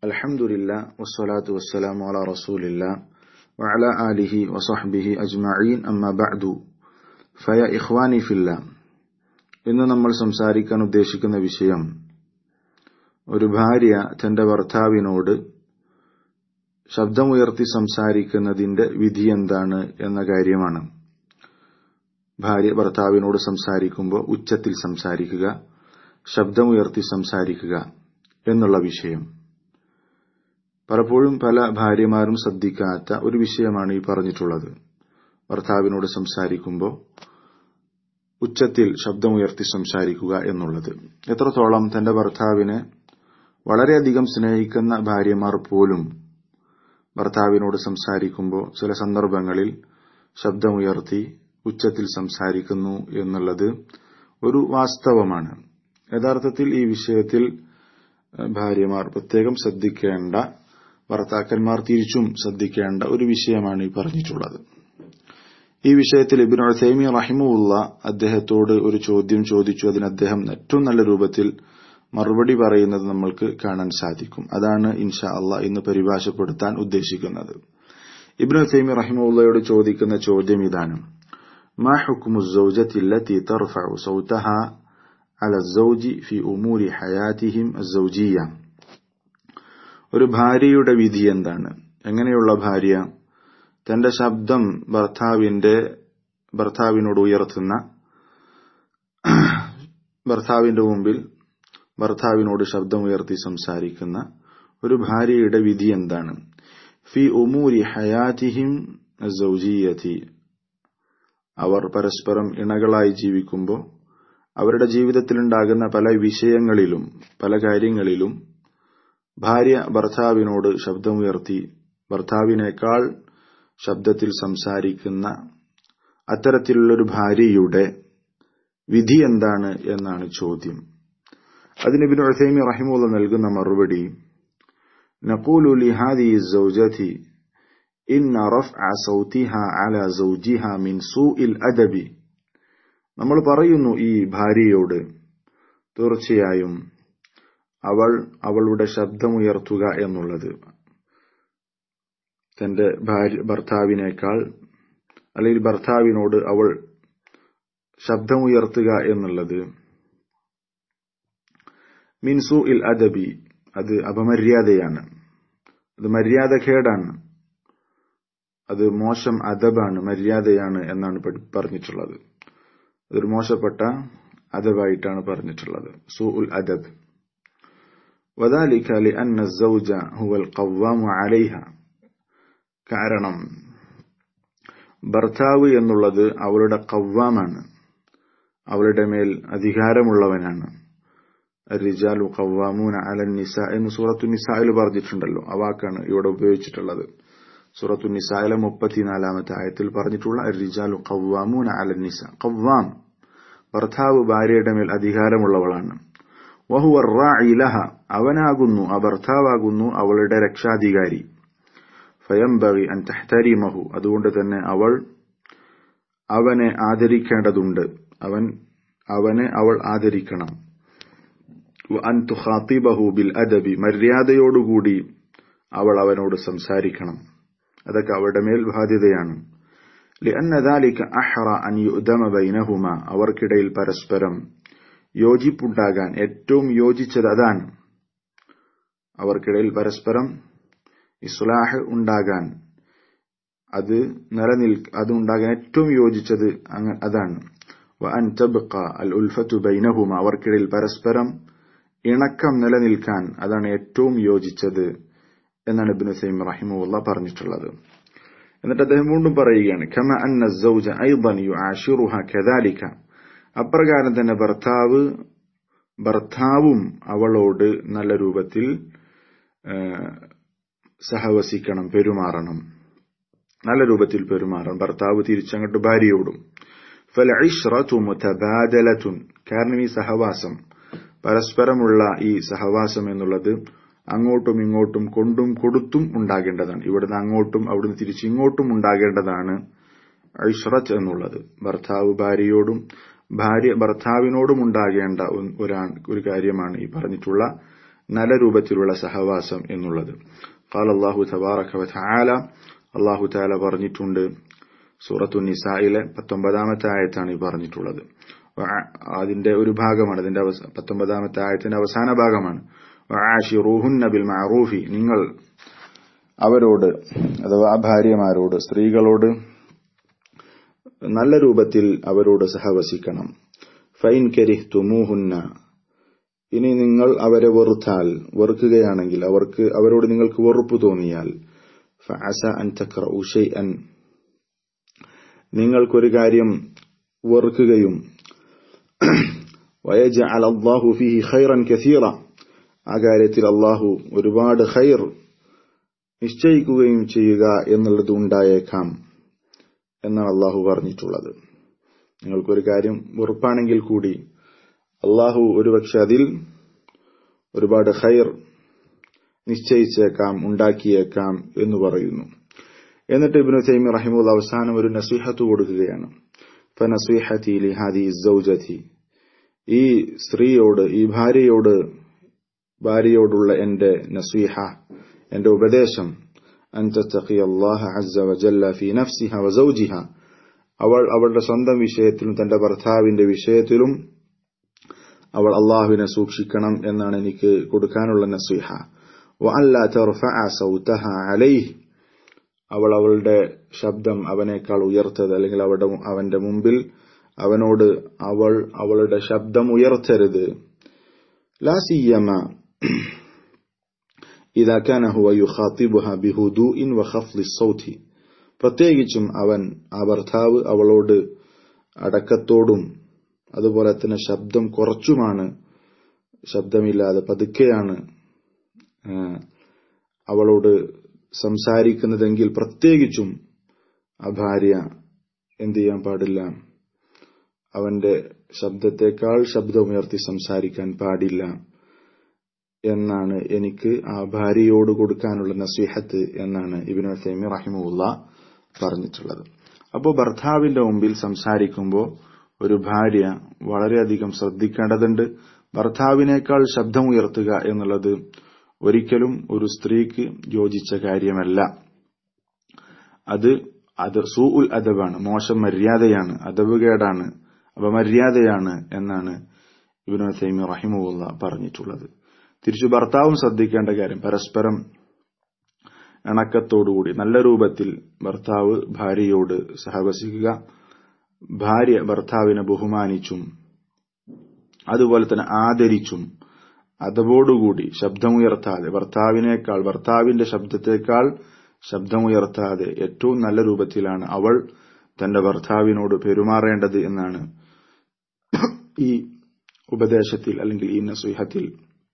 الحمد لله والصلاة والسلام على رسول الله وعلى آله وصحبه أجمعين أما بعد فيا إخواني في الله ഇന്ന് നമ്മൾ സംസാരിക്കാൻ ഉദ്ദേശിക്കുന്ന വിഷയം ഒരു ഭാര്യ തന്റെ ഭർത്താവിനോട് ശബ്ദമുയർത്തി സംസാരിക്കുന്നതിന്റെ വിധി എന്താണ് എന്ന കാര്യമാണ് ഭാര്യ ഭർത്താവിനോട് സംസാരിക്കുമ്പോൾ ഉച്ചത്തിൽ സംസാരിക്കുക ശബ്ദമുയർത്തി സംസാരിക്കുക എന്നുള്ള വിഷയം പലപ്പോഴും പല ഭാര്യമാരും ശ്രദ്ധിക്കാത്ത ഒരു വിഷയമാണ് ഈ പറഞ്ഞിട്ടുള്ളത് ഭർത്താവിനോട് സംസാരിക്കുമ്പോൾ ഉച്ചത്തിൽ ശബ്ദമുയർത്തി സംസാരിക്കുക എന്നുള്ളത് എത്രത്തോളം തന്റെ ഭർത്താവിനെ വളരെയധികം സ്നേഹിക്കുന്ന ഭാര്യമാർ പോലും ഭർത്താവിനോട് സംസാരിക്കുമ്പോൾ ചില സന്ദർഭങ്ങളിൽ ശബ്ദമുയർത്തി ഉച്ചത്തിൽ സംസാരിക്കുന്നു എന്നുള്ളത് ഒരു വാസ്തവമാണ് യഥാർത്ഥത്തിൽ ഈ വിഷയത്തിൽ ഭാര്യമാർ പ്രത്യേകം ശ്രദ്ധിക്കേണ്ട ഭർത്താക്കന്മാർ തിരിച്ചും ശ്രദ്ധിക്കേണ്ട ഒരു വിഷയമാണ് ഈ പറഞ്ഞിട്ടുള്ളത് ഈ വിഷയത്തിൽ ഇബിൻ ഉസൈമി റഹിമുള്ള അദ്ദേഹത്തോട് ഒരു ചോദ്യം ചോദിച്ചു അതിന് അദ്ദേഹം ഏറ്റവും നല്ല രൂപത്തിൽ മറുപടി പറയുന്നത് നമ്മൾക്ക് കാണാൻ സാധിക്കും അതാണ് ഇൻഷാ അള്ളാ ഇന്ന് പരിഭാഷപ്പെടുത്താൻ ഉദ്ദേശിക്കുന്നത് ഇബ്നു ഉസൈമി റഹിമുള്ളയോട് ചോദിക്കുന്ന ചോദ്യം ഇതാണ് ما حكم الزوجة التي ترفع صوتها على الزوج في أمور حياتهم الزوجية ഒരു ഭാര്യയുടെ വിധി എന്താണ് എങ്ങനെയുള്ള ഭാര്യ തന്റെ ശബ്ദം ഭർത്താവിന്റെ ഭർത്താവിനോട് ഉയർത്തുന്ന ഭർത്താവിന്റെ മുമ്പിൽ ഭർത്താവിനോട് ശബ്ദമുയർത്തി സംസാരിക്കുന്ന ഒരു ഭാര്യയുടെ വിധി എന്താണ് ഫി ഉമൂരി ഹയാറ്റിഹിം സൗജീയതി അവർ പരസ്പരം ഇണകളായി ജീവിക്കുമ്പോൾ അവരുടെ ജീവിതത്തിലുണ്ടാകുന്ന പല വിഷയങ്ങളിലും പല കാര്യങ്ങളിലും ഭാര്യ ഭർത്താവിനോട് ശബ്ദമുയർത്തി ഭർത്താവിനേക്കാൾ ശബ്ദത്തിൽ സംസാരിക്കുന്ന അത്തരത്തിലുള്ളൊരു ഭാര്യയുടെ വിധി എന്താണ് എന്നാണ് ചോദ്യം അതിന് ബിൻ ഉസൈമി റഹിമുള്ള നൽകുന്ന മറുപടി نقول لهذه الزوجة إن رفع صوتها على زوجها من سوء الأدب നമ്മൾ പറയുന്നു ഈ ഭാര്യയോട് തീർച്ചയായും അവൾ അവളുടെ ശബ്ദമുയർത്തുക എന്നുള്ളത് തന്റെ ഭാര്യ ഭർത്താവിനേക്കാൾ അല്ലെങ്കിൽ ഭർത്താവിനോട് അവൾ ശബ്ദമുയർത്തുക എന്നുള്ളത് മിൻസു ഇൽ അദബി അത് അപമര്യാദയാണ് അത് മര്യാദഖേടാണ് അത് മോശം അദബാണ് മര്യാദയാണ് എന്നാണ് പറഞ്ഞിട്ടുള്ളത് അതൊരു മോശപ്പെട്ട അദബായിട്ടാണ് പറഞ്ഞിട്ടുള്ളത് സു ഉൽ അദബ് وذلك لأن الزوج هو القوام عليها കാരണം ഭർത്താവ് എന്നുള്ളത് അവളുടെ കവ്വാമാണ് അവളുടെ മേൽ അധികാരമുള്ളവനാണ് റിജാലു കവ്വാമൂന അലൻ നിസ എന്ന് സൂറത്തു നിസായിൽ പറഞ്ഞിട്ടുണ്ടല്ലോ ആ വാക്കാണ് ഇവിടെ ഉപയോഗിച്ചിട്ടുള്ളത് സൂറത്തു നിസായിലെ മുപ്പത്തിനാലാമത്തെ ആയത്തിൽ പറഞ്ഞിട്ടുള്ള റിജാലു കവ്വാമൂന അലൻ നിസ കവ്വാം ഭർത്താവ് ഭാര്യയുടെ മേൽ അധികാരമുള്ളവളാണ് വഹുവ റാഇലഹ അവനാകുന്നു ആ ഭർത്താവാകുന്നു അവളുടെ രക്ഷാധികാരി ഫയംബഗി അൻ തഹ്തരിമഹു അതുകൊണ്ട് തന്നെ അവൾ അവനെ ആദരിക്കേണ്ടതുണ്ട് അവൻ അവനെ അവൾ ആദരിക്കണം അൻ തുഖാത്തിബഹു ബിൽ അദബി മര്യാദയോടുകൂടി അവൾ അവനോട് സംസാരിക്കണം അതൊക്കെ അവളുടെ മേൽ ബാധ്യതയാണ് لأن ذلك أحرى أن يؤدم بينهما അവർക്കിടയിൽ പരസ്പരം യോജിപ്പുണ്ടാകാൻ ഏറ്റവും യോജിച്ചത് അതാണ് അവർക്കിടയിൽ പരസ്പരം ഇസ്ലാഹ് ഉണ്ടാകാൻ അത് നിലനിൽ അത് ഉണ്ടാകാൻ ഏറ്റവും യോജിച്ചത് അതാണ് അൻ തബ്ഖ അൽ ഉൽഫത്തു ബൈനഹുമ അവർക്കിടയിൽ പരസ്പരം ഇണക്കം നിലനിൽക്കാൻ അതാണ് ഏറ്റവും യോജിച്ചത് എന്നാണ് ഇബ്നു സൈം റഹിമുള്ള പറഞ്ഞിട്ടുള്ളത് എന്നിട്ട് അദ്ദേഹം വീണ്ടും പറയുകയാണ് ഖമ അന്ന സൗജ ഐദൻ യുആശിറുഹ കദാലിക അപ്രകാരം തന്നെ ഭർത്താവ് ഭർത്താവും അവളോട് നല്ല രൂപത്തിൽ സഹവസിക്കണം പെരുമാറണം നല്ല രൂപത്തിൽ പെരുമാറണം ഭർത്താവ് തിരിച്ചങ്ങോട്ട് ഭാര്യയോടും കാരണം ഈ സഹവാസം പരസ്പരമുള്ള ഈ സഹവാസം എന്നുള്ളത് അങ്ങോട്ടും ഇങ്ങോട്ടും കൊണ്ടും കൊടുത്തും ഉണ്ടാകേണ്ടതാണ് ഇവിടുന്ന് അങ്ങോട്ടും അവിടുന്ന് തിരിച്ച് ഇങ്ങോട്ടും ഉണ്ടാകേണ്ടതാണ് ഐഷ്റത്ത് എന്നുള്ളത് ഭർത്താവ് ഭാര്യയോടും ഭാര്യ ഭർത്താവിനോടും ഉണ്ടാകേണ്ട ഒരാ ഒരു കാര്യമാണ് ഈ പറഞ്ഞിട്ടുള്ള നല്ല രൂപത്തിലുള്ള സഹവാസം എന്നുള്ളത് قال الله تبارك وتعالى അള്ളാഹു താല പറഞ്ഞിട്ടുണ്ട് സൂറത്തു നിസായിലെ പത്തൊമ്പതാമത്തെ ആയത്താണ് ഈ പറഞ്ഞിട്ടുള്ളത് അതിന്റെ ഒരു ഭാഗമാണ് അതിന്റെ പത്തൊമ്പതാമത്തെ ആയത്തിന്റെ അവസാന ഭാഗമാണ് ആഷിറൂഹുന്ന ബിൽ മഅറൂഫി നിങ്ങൾ അവരോട് അഥവാ ഭാര്യമാരോട് സ്ത്രീകളോട് നല്ല രൂപത്തിൽ അവരോട് സഹവസിക്കണം ഫൈൻ കരിഹ്തുമൂഹുന്ന ഇനി നിങ്ങൾ അവരെ വെറുത്താൽ വെറുക്കുകയാണെങ്കിൽ അവർക്ക് അവരോട് നിങ്ങൾക്ക് വെറുപ്പ് തോന്നിയാൽ ഫഅസ അൻ തക്റഉ ഷൈഅൻ നിങ്ങൾക്കൊരു കാര്യം വെറുക്കുകയും വയജഅൽ അല്ലാഹു ഫീഹി ഖൈറൻ കസീറ ആ കാര്യത്തിൽ അള്ളാഹു ഒരുപാട് ഖൈർ നിശ്ചയിക്കുകയും ചെയ്യുക എന്നുള്ളത് ഉണ്ടായേക്കാം എന്നാണ് അള്ളാഹു പറഞ്ഞിട്ടുള്ളത് നിങ്ങൾക്കൊരു കാര്യം വെറുപ്പാണെങ്കിൽ കൂടി അള്ളാഹു ഒരുപക്ഷെ അതിൽ ഒരുപാട് ഖൈർ നിശ്ചയിച്ചേക്കാം ഉണ്ടാക്കിയേക്കാം എന്ന് പറയുന്നു എന്നിട്ട് ഇബ്നു തൈമി റഹിമുൽ അവസാനം ഒരു നസീഹത്ത് കൊടുക്കുകയാണ് ഫനസീഹത്തി ലിഹാദി സൗജതി ഈ സ്ത്രീയോട് ഈ ഭാര്യയോട് ഭാര്യയോടുള്ള എന്റെ നസീഹ എന്റെ ഉപദേശം അൻ തത്തഖി അല്ലാഹ അസ്സ വജല്ല ഫീ നഫ്സിഹ വസൗജിഹ അവൾ അവളുടെ സ്വന്തം വിഷയത്തിലും തന്റെ ഭർത്താവിന്റെ വിഷയത്തിലും അവൾ അള്ളാഹുവിനെ സൂക്ഷിക്കണം എന്നാണ് എനിക്ക് കൊടുക്കാനുള്ള നസീഹ വഅല്ല തർഫഅ സൗതഹ അലൈഹി അവൾ അവളുടെ ശബ്ദം അവനേക്കാൾ ഉയർത്തത് അല്ലെങ്കിൽ അവരുടെ അവന്റെ മുമ്പിൽ അവനോട് അവൾ അവളുടെ ശബ്ദം ഉയർത്തരുത് ലാ സിയമ ഇതാ കാന ഹുവ യുഖാത്തിബുഹ ബിഹുദൂഇൻ വഖഫ്ലി സൗതി പ്രത്യേകിച്ചും അവൻ ആ ഭർത്താവ് അവളോട് അടക്കത്തോടും അതുപോലെ തന്നെ ശബ്ദം കുറച്ചുമാണ് ശബ്ദമില്ലാതെ പതുക്കെയാണ് അവളോട് സംസാരിക്കുന്നതെങ്കിൽ പ്രത്യേകിച്ചും ആ ഭാര്യ എന്ത് ചെയ്യാൻ പാടില്ല അവന്റെ ശബ്ദത്തെക്കാൾ ശബ്ദമുയർത്തി സംസാരിക്കാൻ പാടില്ല എന്നാണ് എനിക്ക് ആ ഭാര്യയോട് കൊടുക്കാനുള്ള നസീഹത്ത് എന്നാണ് ഇബിനു തൈമി റഹിമുല്ല പറഞ്ഞിട്ടുള്ളത് അപ്പോൾ ഭർത്താവിന്റെ മുമ്പിൽ സംസാരിക്കുമ്പോൾ ഒരു ഭാര്യ വളരെയധികം ശ്രദ്ധിക്കേണ്ടതുണ്ട് ഭർത്താവിനേക്കാൾ ശബ്ദമുയർത്തുക എന്നുള്ളത് ഒരിക്കലും ഒരു സ്ത്രീക്ക് യോജിച്ച കാര്യമല്ല അത് അത് സൂ ഉൽ അദബാണ് മോശം മര്യാദയാണ് അദബുകേടാണ് അപമര്യാദയാണ് എന്നാണ് ഇബിനു തൈമി റഹിമുല്ല പറഞ്ഞിട്ടുള്ളത് തിരിച്ചു ഭർത്താവും ശ്രദ്ധിക്കേണ്ട കാര്യം പരസ്പരം ഇണക്കത്തോടുകൂടി നല്ല രൂപത്തിൽ ഭർത്താവ് ഭാര്യയോട് സഹവസിക്കുക ഭാര്യ ഭർത്താവിനെ ബഹുമാനിച്ചും അതുപോലെ തന്നെ ആദരിച്ചും അതവോടുകൂടി ശബ്ദമുയർത്താതെ ഭർത്താവിനേക്കാൾ ഭർത്താവിന്റെ ശബ്ദത്തെക്കാൾ ശബ്ദമുയർത്താതെ ഏറ്റവും നല്ല രൂപത്തിലാണ് അവൾ തന്റെ ഭർത്താവിനോട് പെരുമാറേണ്ടത് എന്നാണ് ഈ ഉപദേശത്തിൽ അല്ലെങ്കിൽ ഈ നസുഹത്തിൽ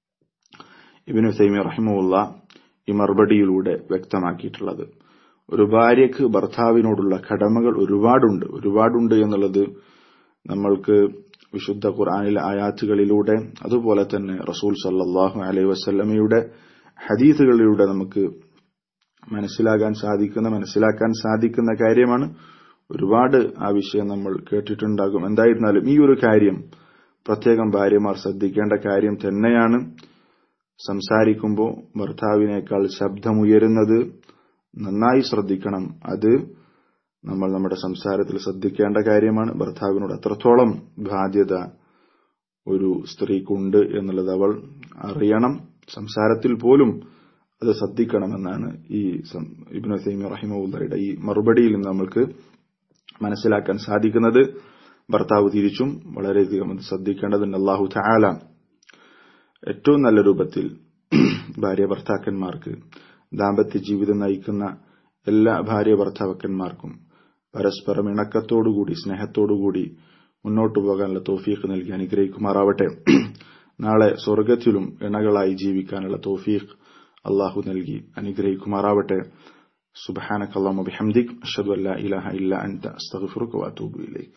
ഇബിനു സൈമി റഹിമുള്ള ഈ മറുപടിയിലൂടെ വ്യക്തമാക്കിയിട്ടുള്ളത് ഒരു ഭാര്യയ്ക്ക് ഭർത്താവിനോടുള്ള കടമകൾ ഒരുപാടുണ്ട് ഒരുപാടുണ്ട് എന്നുള്ളത് നമ്മൾക്ക് വിശുദ്ധ ഖുർആാനിലെ ആയാത്തുകളിലൂടെ അതുപോലെ തന്നെ റസൂൽ സല്ലാഹു അലൈ വസ്ല്ലമയുടെ ഹദീസുകളിലൂടെ നമുക്ക് മനസ്സിലാകാൻ സാധിക്കുന്ന മനസ്സിലാക്കാൻ സാധിക്കുന്ന കാര്യമാണ് ഒരുപാട് ആ വിഷയം നമ്മൾ കേട്ടിട്ടുണ്ടാകും എന്തായിരുന്നാലും ഈ ഒരു കാര്യം പ്രത്യേകം ഭാര്യമാർ ശ്രദ്ധിക്കേണ്ട കാര്യം തന്നെയാണ് സംസാരിക്കുമ്പോൾ ഭർത്താവിനേക്കാൾ ശബ്ദമുയരുന്നത് നന്നായി ശ്രദ്ധിക്കണം അത് നമ്മൾ നമ്മുടെ സംസാരത്തിൽ ശ്രദ്ധിക്കേണ്ട കാര്യമാണ് ഭർത്താവിനോട് അത്രത്തോളം ബാധ്യത ഒരു സ്ത്രീക്കുണ്ട് എന്നുള്ളത് അവൾ അറിയണം സംസാരത്തിൽ പോലും അത് ശ്രദ്ധിക്കണമെന്നാണ് ഈ ഇബ്നു സൈമി റഹിമുള്ളയുടെ ഈ മറുപടിയിൽ നിന്ന് നമ്മൾക്ക് മനസ്സിലാക്കാൻ സാധിക്കുന്നത് ഭർത്താവ് തിരിച്ചും വളരെയധികം അത് ശ്രദ്ധിക്കേണ്ടതുണ്ട് അള്ളാഹു ചാല ഏറ്റവും നല്ല രൂപത്തിൽ ഭാര്യ ഭർത്താക്കന്മാർക്ക് ദാമ്പത്യ ജീവിതം നയിക്കുന്ന എല്ലാ ഭാര്യ ഭർത്താക്കന്മാർക്കും പരസ്പരം ഇണക്കത്തോടുകൂടി സ്നേഹത്തോടുകൂടി മുന്നോട്ടു പോകാനുള്ള തോഫീഖ് നൽകി അനുഗ്രഹിക്കുമാറാവട്ടെ നാളെ സ്വർഗത്തിലും ഇണകളായി ജീവിക്കാനുള്ള തോഫീഖ് അള്ളാഹു നൽകി അനുഗ്രഹിക്കുമാറാവട്ടെ സുബഹാനക്കല്ലാമ ബിഹംദിക് അഷ്ഹദു അല്ലാ ഇലാഹ ഇല്ല അൻത അസ്തഗ്ഫിറുക വഅതൂബു ഇലൈക്